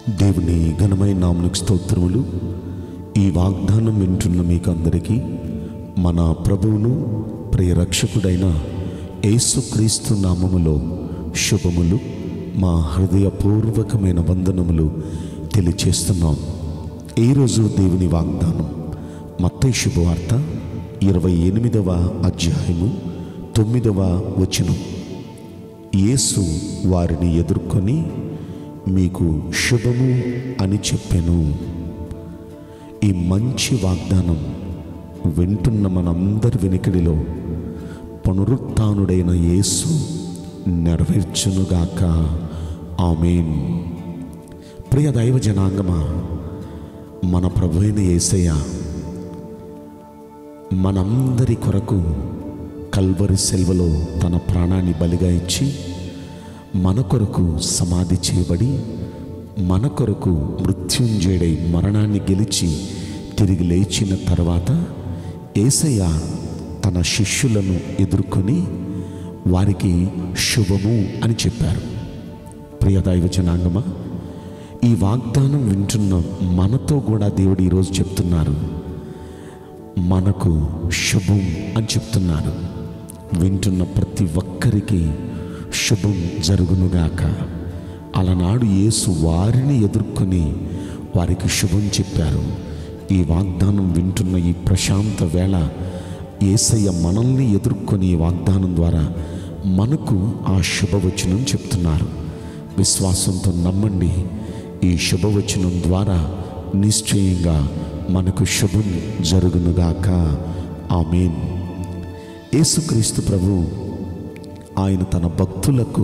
దేవుని ఘనమైన నామనికి స్తోత్రములు ఈ వాగ్దానం వింటున్న మీకు అందరికీ మన ప్రభువును ప్రియ రక్షకుడైన యేసుక్రీస్తు నామములో శుభములు మా హృదయపూర్వకమైన వందనములు తెలియచేస్తున్నాం ఈరోజు దేవుని వాగ్దానం మత్తయి శుభవార్త ఇరవై ఎనిమిదవ అధ్యాయము తొమ్మిదవ వచనం యేసు వారిని ఎదుర్కొని మీకు శుభము అని చెప్పాను ఈ మంచి వాగ్దానం వింటున్న మనందరి వెనుకడిలో పునరుత్నుడైన యేసు నెరవేర్చునుగాక ఆమెన్ ప్రియ దైవ జనాంగమా మన ప్రభు అయిన యేసయ్య మనందరి కొరకు కల్వరి సెల్వలో తన ప్రాణాన్ని బలిగా ఇచ్చి మన కొరకు సమాధి చేయబడి మన కొరకు మృత్యుంజయుడై మరణాన్ని గెలిచి తిరిగి లేచిన తర్వాత ఏసయ్య తన శిష్యులను ఎదుర్కొని వారికి శుభము అని చెప్పారు ప్రియ దైవ జనాంగమా ఈ వాగ్దానం వింటున్న మనతో కూడా దేవుడు ఈరోజు చెప్తున్నారు మనకు శుభం అని చెప్తున్నారు వింటున్న ప్రతి ఒక్కరికి శుభం జరుగునుగాక అలనాడు యేసు వారిని ఎదుర్కొని వారికి శుభం చెప్పారు ఈ వాగ్దానం వింటున్న ఈ ప్రశాంత వేళ ఏసయ్య మనల్ని ఎదుర్కొని ఈ వాగ్దానం ద్వారా మనకు ఆ శుభవచనం చెప్తున్నారు విశ్వాసంతో నమ్మండి ఈ శుభవచనం ద్వారా నిశ్చయంగా మనకు శుభం జరుగునుగాక ఆమెన్ యేసుక్రీస్తు ప్రభు ఆయన తన భక్తులకు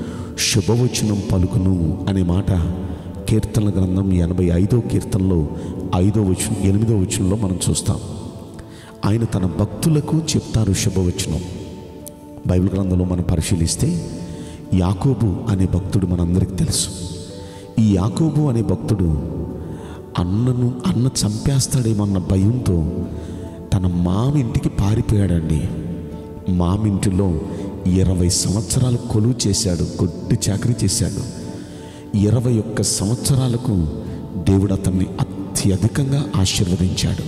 శుభవచనం పలుకును అనే మాట కీర్తన గ్రంథం ఎనభై ఐదో కీర్తనలో ఐదో వచనం ఎనిమిదో వచనంలో మనం చూస్తాం ఆయన తన భక్తులకు చెప్తారు శుభవచనం బైబిల్ గ్రంథంలో మనం పరిశీలిస్తే యాకోబు అనే భక్తుడు మనందరికీ తెలుసు ఈ యాకోబు అనే భక్తుడు అన్నను అన్న చంపేస్తాడేమన్న భయంతో తన మామింటికి పారిపోయాడండి మామింటిలో ఇరవై సంవత్సరాలు కొలువు చేశాడు కొట్టి చాకరీ చేశాడు ఇరవై ఒక్క సంవత్సరాలకు దేవుడు అతన్ని అత్యధికంగా ఆశీర్వదించాడు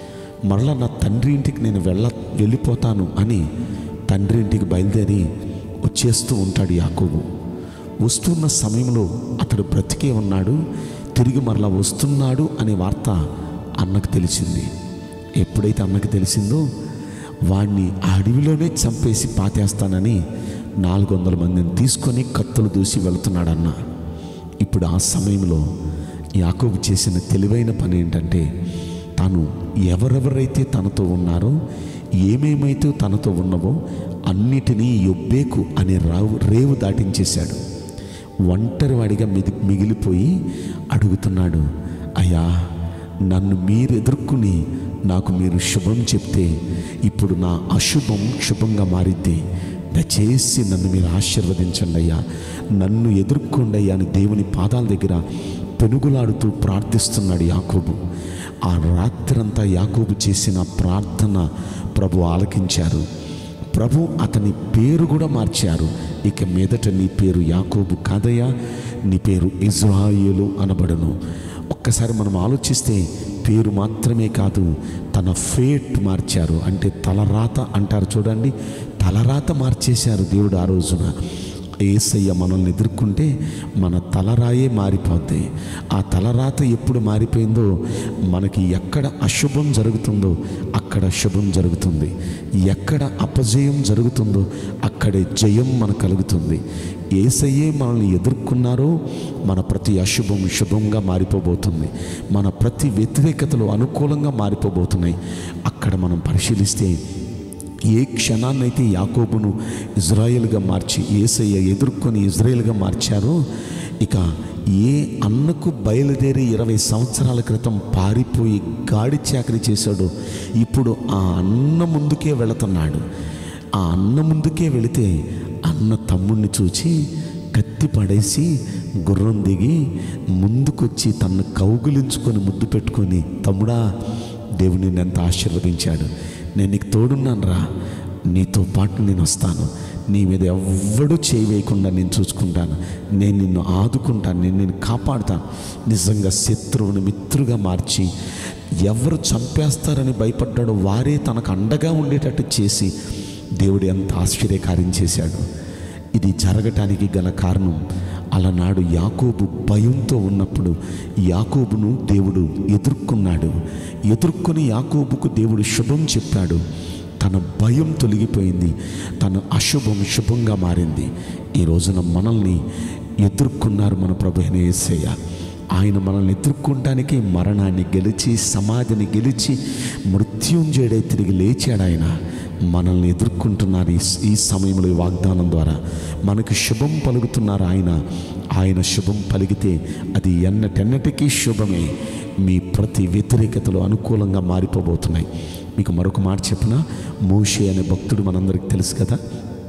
మరలా నా తండ్రి ఇంటికి నేను వెళ్ళ వెళ్ళిపోతాను అని తండ్రి ఇంటికి బయలుదేరి వచ్చేస్తూ ఉంటాడు యాకోబు వస్తున్న సమయంలో అతడు బ్రతికే ఉన్నాడు తిరిగి మరలా వస్తున్నాడు అనే వార్త అన్నకు తెలిసింది ఎప్పుడైతే అన్నకు తెలిసిందో వాణ్ణి ఆ అడవిలోనే చంపేసి పాతేస్తానని నాలుగు వందల మందిని తీసుకొని కత్తులు దూసి వెళుతున్నాడు అన్న ఇప్పుడు ఆ సమయంలో యాకోబు చేసిన తెలివైన పని ఏంటంటే తాను ఎవరెవరైతే తనతో ఉన్నారో ఏమేమైతే తనతో ఉన్నవో అన్నిటినీ యొబ్బేకు అనే రావు రేవు దాటించేశాడు ఒంటరివాడిగా మిది మిగిలిపోయి అడుగుతున్నాడు అయ్యా నన్ను మీరు ఎదుర్కొని నాకు మీరు శుభం చెప్తే ఇప్పుడు నా అశుభం శుభంగా మారిద్ది దయచేసి నన్ను మీరు ఆశీర్వదించండి అయ్యా నన్ను ఎదుర్కోండి అయ్యా అని దేవుని పాదాల దగ్గర పెనుగులాడుతూ ప్రార్థిస్తున్నాడు యాకోబు ఆ రాత్రంతా యాకోబు చేసిన ప్రార్థన ప్రభు ఆలకించారు ప్రభు అతని పేరు కూడా మార్చారు ఇక మీదట నీ పేరు యాకోబు కాదయ్యా నీ పేరు ఇజ్రాయేలు అనబడును ఒక్కసారి మనం ఆలోచిస్తే పేరు మాత్రమే కాదు తన ఫేట్ మార్చారు అంటే తలరాత అంటారు చూడండి తలరాత మార్చేశారు దేవుడు ఆ రోజున ఏసయ్య మనల్ని ఎదుర్కొంటే మన తలరాయే మారిపోద్ది ఆ తలరాత ఎప్పుడు మారిపోయిందో మనకి ఎక్కడ అశుభం జరుగుతుందో అక్కడ శుభం జరుగుతుంది ఎక్కడ అపజయం జరుగుతుందో అక్కడే జయం మనకు కలుగుతుంది ఏసయ్యే మనల్ని ఎదుర్కొన్నారో మన ప్రతి అశుభం శుభంగా మారిపోబోతుంది మన ప్రతి వ్యతిరేకతలు అనుకూలంగా మారిపోబోతున్నాయి అక్కడ మనం పరిశీలిస్తే ఏ క్షణాన్నైతే యాకోబును ఇజ్రాయెల్గా మార్చి ఏసయ్య ఎదుర్కొని ఇజ్రాయెల్గా మార్చారో ఇక ఏ అన్నకు బయలుదేరి ఇరవై సంవత్సరాల క్రితం పారిపోయి గాడి చాకరీ చేశాడో ఇప్పుడు ఆ అన్న ముందుకే వెళుతున్నాడు ఆ అన్న ముందుకే వెళితే అన్న తమ్ముడిని చూచి కత్తి పడేసి గుర్రం దిగి ముందుకొచ్చి తన్ను కౌగులించుకొని ముద్దు పెట్టుకొని తమ్ముడా దేవుని నిన్ను ఎంత ఆశీర్వదించాడు నేను నీకు తోడున్నాను రా నీతో పాటు నేను వస్తాను నీ మీద ఎవ్వడూ చేయవేయకుండా నేను చూసుకుంటాను నేను నిన్ను ఆదుకుంటాను నేను నిన్ను కాపాడుతాను నిజంగా శత్రువుని మిత్రుగా మార్చి ఎవరు చంపేస్తారని భయపడ్డాడో వారే తనకు అండగా ఉండేటట్టు చేసి దేవుడు ఎంత ఆశ్చర్యకార్యం చేశాడు ఇది జరగటానికి గల కారణం అలనాడు యాకోబు భయంతో ఉన్నప్పుడు యాకోబును దేవుడు ఎదుర్కొన్నాడు ఎదుర్కొని యాకోబుకు దేవుడు శుభం చెప్పాడు తన భయం తొలగిపోయింది తన అశుభం శుభంగా మారింది ఈ రోజున మనల్ని ఎదుర్కొన్నారు మన ప్రభు అయిన యేసయ్య ఆయన మనల్ని ఎదుర్కొనడానికి మరణాన్ని గెలిచి సమాధిని గెలిచి మృత్యుంజయుడై తిరిగి లేచాడు ఆయన మనల్ని ఎదుర్కొంటున్నారు ఈ ఈ సమయంలో ఈ వాగ్దానం ద్వారా మనకు శుభం పలుకుతున్నారు ఆయన ఆయన శుభం పలికితే అది ఎన్నటెన్నటికీ శుభమే మీ ప్రతి వ్యతిరేకతలు అనుకూలంగా మారిపోబోతున్నాయి మీకు మరొక మాట చెప్పిన మోషే అనే భక్తుడు మనందరికీ తెలుసు కదా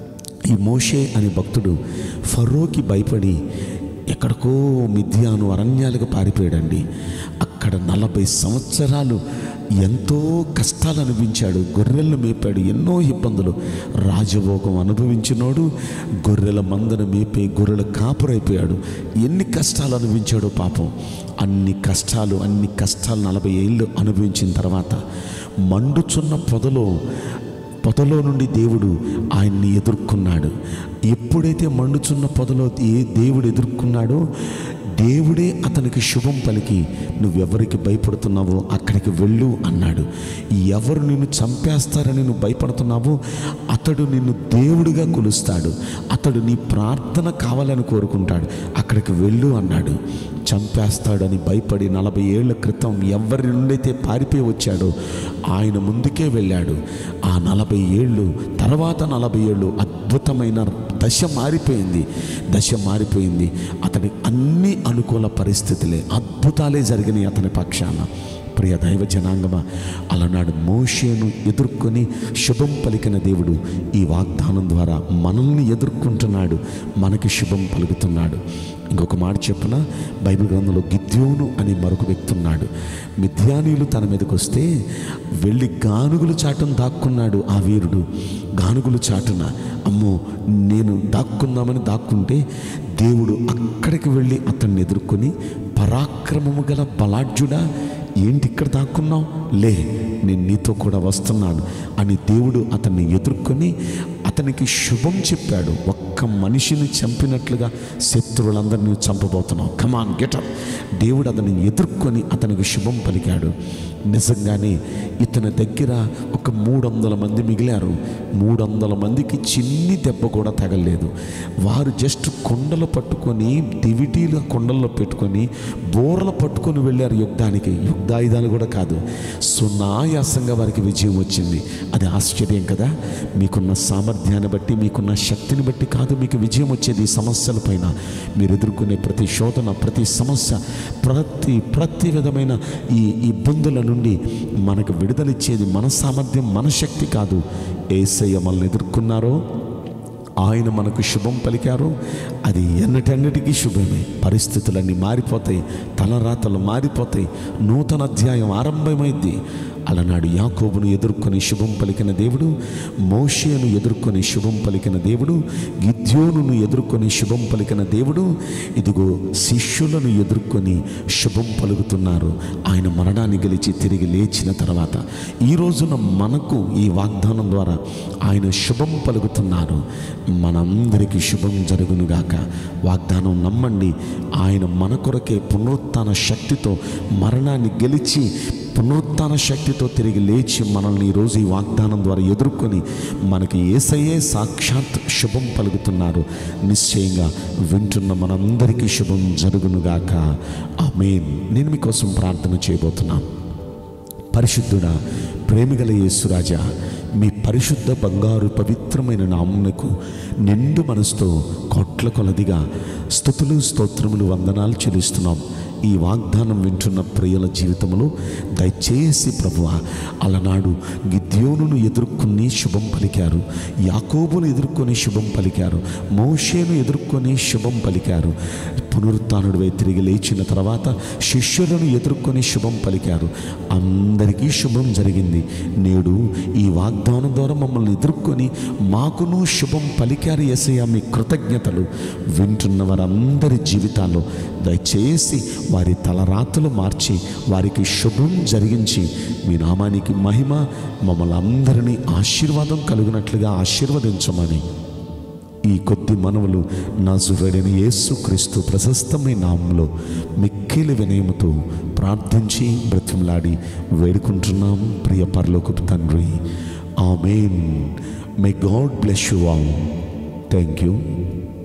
ఈ మోషే అనే భక్తుడు ఫరోకి భయపడి ఎక్కడికో మిథ్యాను అరణ్యాలకు పారిపోయాడండి అక్కడ నలభై సంవత్సరాలు ఎంతో కష్టాలు అనుభవించాడు గొర్రెలను మేపాడు ఎన్నో ఇబ్బందులు రాజభోగం అనుభవించినోడు గొర్రెల మందను మేపే గొర్రెల కాపురైపోయాడు ఎన్ని కష్టాలు అనుభవించాడో పాపం అన్ని కష్టాలు అన్ని కష్టాలు నలభై ఏళ్ళు అనుభవించిన తర్వాత మండుచున్న పొదలో పొదలో నుండి దేవుడు ఆయన్ని ఎదుర్కొన్నాడు ఎప్పుడైతే మండుచున్న పొదలో ఏ దేవుడు ఎదుర్కొన్నాడో దేవుడే అతనికి శుభం పలికి నువ్వెవరికి భయపడుతున్నావో అక్కడికి వెళ్ళు అన్నాడు ఎవరు నిన్ను చంపేస్తారని నువ్వు భయపడుతున్నావో అతడు నిన్ను దేవుడిగా కొలుస్తాడు అతడు నీ ప్రార్థన కావాలని కోరుకుంటాడు అక్కడికి వెళ్ళు అన్నాడు చంపేస్తాడని భయపడి నలభై ఏళ్ల క్రితం ఎవరి నుండైతే పారిపోయి వచ్చాడో ఆయన ముందుకే వెళ్ళాడు ఆ నలభై ఏళ్ళు తర్వాత నలభై ఏళ్ళు అద్భుతమైన దశ మారిపోయింది దశ మారిపోయింది అతని అన్ని అనుకూల పరిస్థితులే అద్భుతాలే జరిగినాయి అతని పక్షాన ప్రియ దైవ జనాంగమా అలనాడు మోషేను ఎదుర్కొని శుభం పలికిన దేవుడు ఈ వాగ్దానం ద్వారా మనల్ని ఎదుర్కొంటున్నాడు మనకి శుభం పలుకుతున్నాడు ఇంకొక మాట చెప్పున బైబిల్ గ్రంథంలో గిద్యోను అని మరొక వ్యక్తి ఉన్నాడు మిథ్యానీయులు తన మీదకి వస్తే వెళ్ళి గానుగులు చాటును దాక్కున్నాడు ఆ వీరుడు గానుగులు చాటున అమ్మో నేను దాక్కుందామని దాక్కుంటే దేవుడు అక్కడికి వెళ్ళి అతన్ని ఎదుర్కొని పరాక్రమము గల బలాఢ్యుడా ఏంటి ఇక్కడ దాక్కున్నావు లే నేను నీతో కూడా వస్తున్నాను అని దేవుడు అతన్ని ఎదుర్కొని అతనికి శుభం చెప్పాడు ఒక్క మనిషిని చంపినట్లుగా శత్రువులందరినీ చంపబోతున్నావు కమాన్ గెటప్ దేవుడు అతన్ని ఎదుర్కొని అతనికి శుభం పలికాడు నిజంగానే ఇతని దగ్గర ఒక మూడు వందల మంది మిగిలారు మూడు వందల మందికి చిన్ని దెబ్బ కూడా తగలేదు వారు జస్ట్ కొండలు పట్టుకొని దివిటీలు కొండల్లో పెట్టుకొని బోర్లు పట్టుకొని వెళ్ళారు యుద్ధానికి యుద్ధాయుధాలు కూడా కాదు సునాయాసంగా వారికి విజయం వచ్చింది అది ఆశ్చర్యం కదా మీకున్న సామర్థ్యాన్ని బట్టి మీకున్న శక్తిని బట్టి కాదు మీకు విజయం వచ్చేది ఈ సమస్యల పైన మీరు ఎదుర్కొనే ప్రతి శోధన ప్రతి సమస్య ప్రతి ప్రతి విధమైన ఈ ఇబ్బందుల నుండి మనకు విడుదలిచ్చేది మన సామర్థ్యం మన శక్తి కాదు ఏసయ్య మనల్ని ఎదుర్కొన్నారో ఆయన మనకు శుభం పలికారు అది ఎన్నటెన్నటికీ శుభమే పరిస్థితులన్నీ మారిపోతాయి తలరాతలు మారిపోతాయి నూతన అధ్యాయం ఆరంభమైంది అలనాడు యాకోబును ఎదుర్కొని శుభం పలికిన దేవుడు మోషేను ఎదుర్కొని శుభం పలికిన దేవుడు గిద్యోనును ఎదుర్కొని శుభం పలికిన దేవుడు ఇదిగో శిష్యులను ఎదుర్కొని శుభం పలుకుతున్నారు ఆయన మరణాన్ని గెలిచి తిరిగి లేచిన తర్వాత ఈ రోజున మనకు ఈ వాగ్దానం ద్వారా ఆయన శుభం పలుకుతున్నారు మనందరికీ శుభం జరుగునుగాక వాగ్దానం నమ్మండి ఆయన మన కొరకే పునరుత్థాన శక్తితో మరణాన్ని గెలిచి పునరుత్థాన శక్తితో తిరిగి లేచి మనల్ని ఈరోజు ఈ వాగ్దానం ద్వారా ఎదుర్కొని మనకి ఏసయ్యే సాక్షాత్ శుభం పలుకుతున్నారు నిశ్చయంగా వింటున్న మనందరికీ శుభం జరుగునుగాక ఆమేన్ నేను మీకోసం ప్రార్థన చేయబోతున్నాను పరిశుద్ధుడా ప్రేమిగల యేసురాజా మీ పరిశుద్ధ బంగారు పవిత్రమైన నామునకు నిండు మనసుతో కోట్ల కొలదిగా స్థుతులు స్తోత్రములు వందనాలు చెల్లిస్తున్నాం ఈ వాగ్దానం వింటున్న ప్రియుల జీవితంలో దయచేసి ప్రభువ అలనాడు గిద్యోను గిద్యోనును ఎదుర్కొని శుభం పలికారు యాకోబును ఎదుర్కొని శుభం పలికారు మోషేను ఎదుర్కొని శుభం పలికారు పునరుత్నుడివై తిరిగి లేచిన తర్వాత శిష్యులను ఎదుర్కొని శుభం పలికారు అందరికీ శుభం జరిగింది నేడు ఈ వాగ్దానం ద్వారా మమ్మల్ని ఎదుర్కొని మాకును శుభం పలికారు ఎసయ్య మీ కృతజ్ఞతలు వింటున్న వారందరి జీవితాల్లో దయచేసి వారి తలరాతలు మార్చి వారికి శుభం జరిగించి మీ నామానికి మహిమ మమ్మల్ని అందరినీ ఆశీర్వాదం కలుగునట్లుగా ఆశీర్వదించమని ఈ కొద్ది మనవులు నాజువేడని యేసుక్రీస్తు ప్రశస్తమైన నామంలో మిక్కిలి వినయముతో ప్రార్థించి బ్రతిమలాడి వేడుకుంటున్నాం ప్రియ పరలోకపు తండ్రి amen may God bless you all thank you